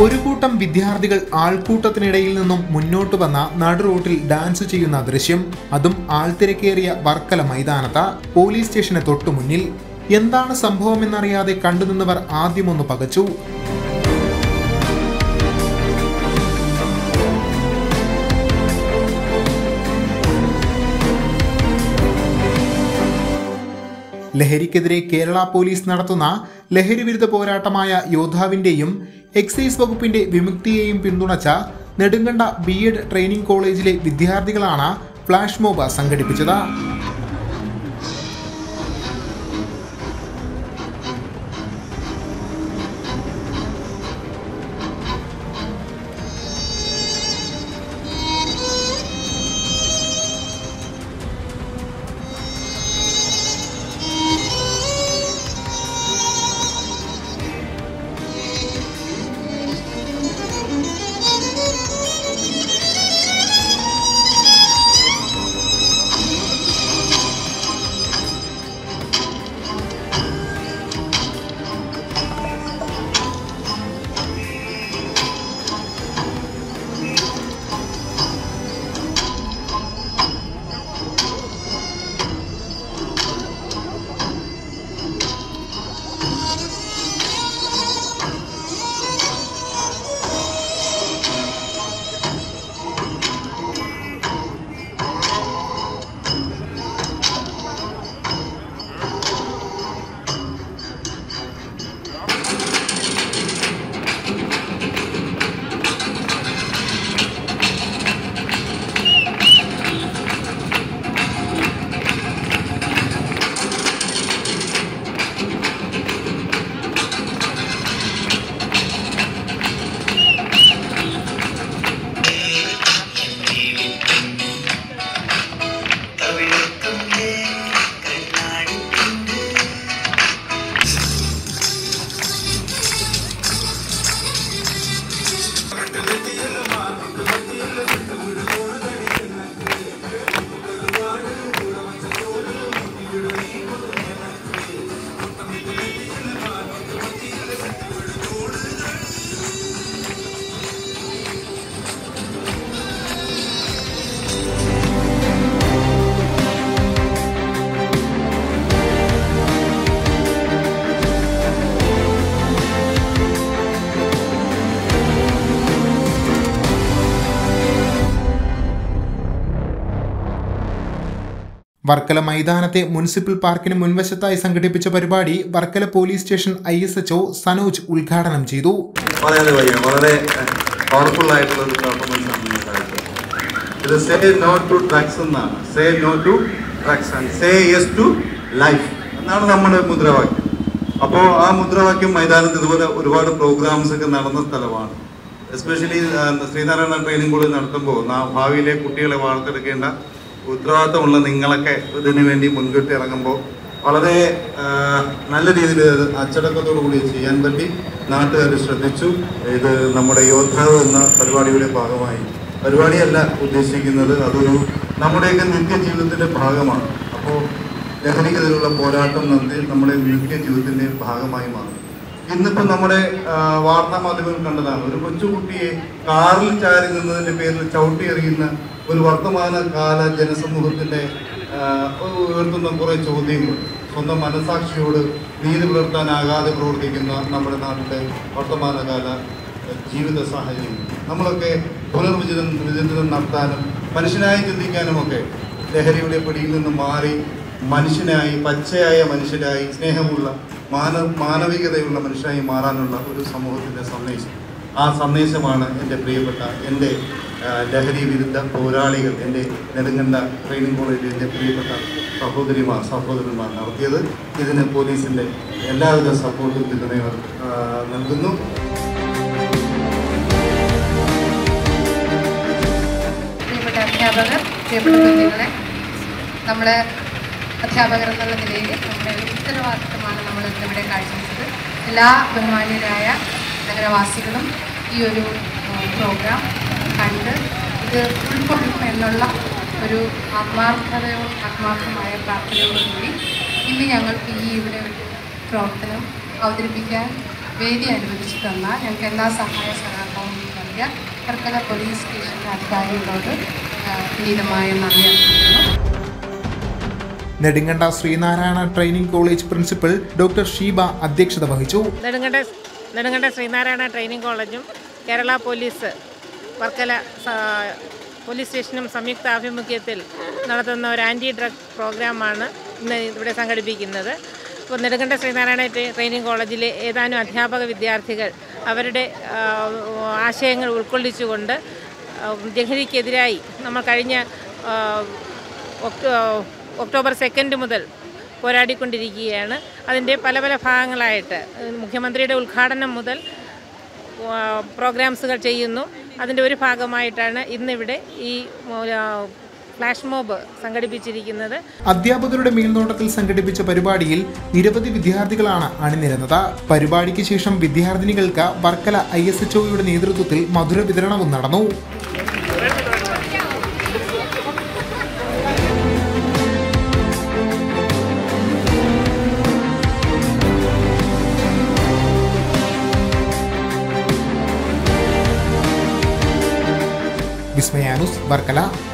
ഒരു കൂട്ടം വിദ്യാർത്ഥികൾ ആൾക്കൂട്ടത്തിനിടയിൽ നിന്നും മുന്നോട്ട് വന്ന നടുറോട്ടിൽ ഡാൻസ് ചെയ്യുന്ന ദൃശ്യം അതും ആൾത്തിരക്കേറിയ വർക്കല മൈതാനത്ത് പോലീസ് സ്റ്റേഷന് തൊട്ടു മുന്നിൽ എന്താണ് സംഭവമെന്നറിയാതെ കണ്ടുനിന്നവർ ആദ്യമൊന്ന് പകച്ചു ലഹരിക്കെതിരെ കേരള പോലീസ് നടത്തുന്ന ലഹരി വിരുദ്ധ പോരാട്ടമായ യോദ്ധാവിന്റെയും എക്സൈസ് വകുപ്പിന്റെ വിമുക്തിയെയും പിന്തുണച്ച നെടുങ്കണ്ട ബി എഡ് ട്രെയിനിംഗ് കോളേജിലെ വിദ്യാർത്ഥികളാണ് ഫ്ലാഷ് മോബ് സംഘടിപ്പിച്ചത് വർക്കല മൈതാനത്തെ മുനിസിപ്പൽ പാർക്കിന് മുൻവശത്തായി സംഘടിപ്പിച്ച പരിപാടി Varkala police station I S H O Sanoj ഉദ്ഘാടനം ചെയ്തു പറയാതെ വയ്യ വളരെ പവർഫുൾ ആയിട്ടുള്ള ഒരു പെർഫോമൻസ് ആണ് നിങ്ങൾ കാഴ്ച ഇത് സേ നോ ടു ഡ്രഗ്സ് എന്നാണ് say no to drugs and say yes to life എന്നാണ് നമ്മുടെ മുദ്രാവാക്യം അപ്പോൾ ആ മുദ്രാവാക്യം മൈതാനത്ത് ഇതുപോലെ ഒരുപാട് പ്രോഗ്രാംസ് ഒക്കെ നടന്ന സ്ഥലമാണ് എസ്പെഷ്യലി ശ്രീനാരായണ ട്രെയിനിങ് കോളേജ് നടത്തുമ്പോൾ നാ- ഭാവിയിലെ കുട്ടികളെ വാർത്തെടുക്കേണ്ട ഉത്തരവാദിത്തമുള്ള നിങ്ങളൊക്കെ ഇതിനു വേണ്ടി മുൻകൂട്ടി ഇറങ്ങുമ്പോൾ വളരെ ആ, നല്ല രീതിയിൽ അത് അച്ചടക്കത്തോടു കൂടി ചെയ്യാൻ പറ്റി നാട്ടുകാർ ശ്രദ്ധിച്ചു ഇത് നമ്മുടെ യോദ്ധാവ് എന്ന പരിപാടിയുടെ ഭാഗമായി പരിപാടിയല്ല ഉദ്ദേശിക്കുന്നത് അതൊരു നമ്മുടെയൊക്കെ നിത്യജീവിതത്തിന്റെ ഭാഗമാണ് അപ്പോൾ ലഹരിക്കെതിരെയുള്ള പോരാട്ടം നടത്തി നമ്മുടെ നിത്യജീവിതത്തിന്റെ ഭാഗമായി മാറും ഇന്നിപ്പോ നമ്മുടെ ആ, വാർത്താ മാധ്യമങ്ങൾ കണ്ടതാണ് ഒരു കൊച്ചുകുട്ടിയെ കാറിൽ ചാരി നിന്നതിന്റെ പേരിൽ ചവിട്ടി എറിയുന്ന ഒരു വർത്തമാന കാല ജനസമൂഹത്തിന്റെ ആ, ഉയർത്തുന്ന കുറെ ചോദ്യങ്ങൾ സ്വന്തം മനസാക്ഷിയോട് നീതി പുലർത്താനാകാതെ പ്രവർത്തിക്കുന്ന നമ്മുടെ നാട്ടിലെ വർത്തമാനകാല ജീവിത സാഹചര്യം നമ്മളൊക്കെ പുനർവിചിതം വിചിന്തനം നടത്താനും മനുഷ്യനായി ചിന്തിക്കാനുമൊക്കെ ലഹരിയുടെ പിടിയിൽ നിന്ന് മാറി മനുഷ്യനായി പച്ചയായ മനുഷ്യരായി സ്നേഹമുള്ള മാന മാനവികതയുള്ള മനുഷ്യനായി മാറാനുള്ള ഒരു സമൂഹത്തിൻ്റെ സന്ദേശം ആ സന്ദേശമാണ് എൻ്റെ പ്രിയപ്പെട്ട എൻ്റെ ആ, ലഹരി വിരുദ്ധ പോരാളികൾ എൻ്റെ നെടുങ്കണ്ട ട്രെയിനിങ് കോളേജിൽ എൻ്റെ പ്രിയപ്പെട്ട സഹോദരിമാർ സഹോദരന്മാർ നടത്തിയത് ഇതിന് പോലീസിൻ്റെ എല്ലാവിധ സപ്പോർട്ടും പിന്തുണയും ആ, നൽകുന്നു പ്രിയപ്പെട്ട അധ്യാപകർ പ്രിയപ്പെട്ട കുഞ്ഞുങ്ങളെ നമ്മൾ അധ്യാപകർ എന്നുള്ള നിലയിൽ നമ്മുടെ ഒരു ഉത്തരവാദിത്തമാണ് നമ്മൾ ഇന്നിവിടെ കാഴ്ചവെച്ചത് എല്ലാ ബഹുമാന്യരായ നഗരവാസികളും ഈ ഒരു ഏഹ്, പ്രോഗ്രാം കണ്ട് ഇത് ഉൾക്കൊള്ളും എന്നുള്ള ഒരു ആത്മാർത്ഥതയോ ആത്മാർത്ഥമായ പ്രാർത്ഥനയോടുകൂടി ഇന്ന് ഞങ്ങൾക്ക് ഈ ഇവിടെ ഒരു പ്രവർത്തനം അവതരിപ്പിക്കാൻ വേദി അനുവദിച്ചു തന്ന ഞങ്ങൾക്ക് എല്ലാ സഹായ സഹകരണവും നൽകിയ വർക്കല പോലീസ് സ്റ്റേഷൻ അധികാരികളോട് ആ, വിനീതമായ നന്ദി അർപ്പിക്കുന്നു Nedunkanda Sreenarayana training college principal doctor Sheeba അധ്യക്ഷത വഹിച്ചു നെടുങ്കണ്ട നെടുങ്കണ്ട ശ്രീനാരായണ ട്രെയിനിങ് കോളേജും കേരള പോലീസ് വർക്കല സ- പോലീസ് സ്റ്റേഷനും സംയുക്ത ആഭിമുഖ്യത്തിൽ നടത്തുന്ന ഒരു ആൻറ്റി ഡ്രഗ് പ്രോഗ്രാമാണ് ഇന്ന് ഇവിടെ സംഘടിപ്പിക്കുന്നത് ഇപ്പോൾ നെടുങ്കണ്ട ശ്രീനാരായണ ട്രെ- ട്രെയിനിങ് കോളേജിലെ ഏതാനും അധ്യാപക വിദ്യാർത്ഥികൾ അവരുടെ ആ, ആശയങ്ങൾ ഉൾക്കൊള്ളിച്ചുകൊണ്ട് ആ, ലഹരിക്കെതിരായി നമ്മൾ കഴിഞ്ഞ ആ, ഒക്ടോ ഒക്ടോബർ സെക്കൻഡ് മുതൽ പോരാടിക്കൊണ്ടിരിക്കുകയാണ് അതിൻ്റെ പല പല ഭാഗങ്ങളായിട്ട് ഏഹ് മുഖ്യമന്ത്രിയുടെ ഉദ്ഘാടനം മുതൽ ആ, പ്രോഗ്രാംസുകൾ ചെയ്യുന്നു അതിൻ്റെ ഒരു ഭാഗമായിട്ടാണ് ഇന്നിവിടെ ഈ ആ, ഫ്ലാഷ് മോബ് സംഘടിപ്പിച്ചിരിക്കുന്നത് അധ്യാപകരുടെ മേൽനോട്ടത്തിൽ സംഘടിപ്പിച്ച പരിപാടിയിൽ നിരവധി വിദ്യാർത്ഥികളാണ് അണിനിരന്നത് പരിപാടിക്ക് ശേഷം വിദ്യാർത്ഥിനികൾക്ക് വർക്കല ഐ എസ് എച്ച് ഒയുടെ നേതൃത്വത്തിൽ മധുര വിതരണവും നടന്നു വിസ്മയാനുസ് വർക്കല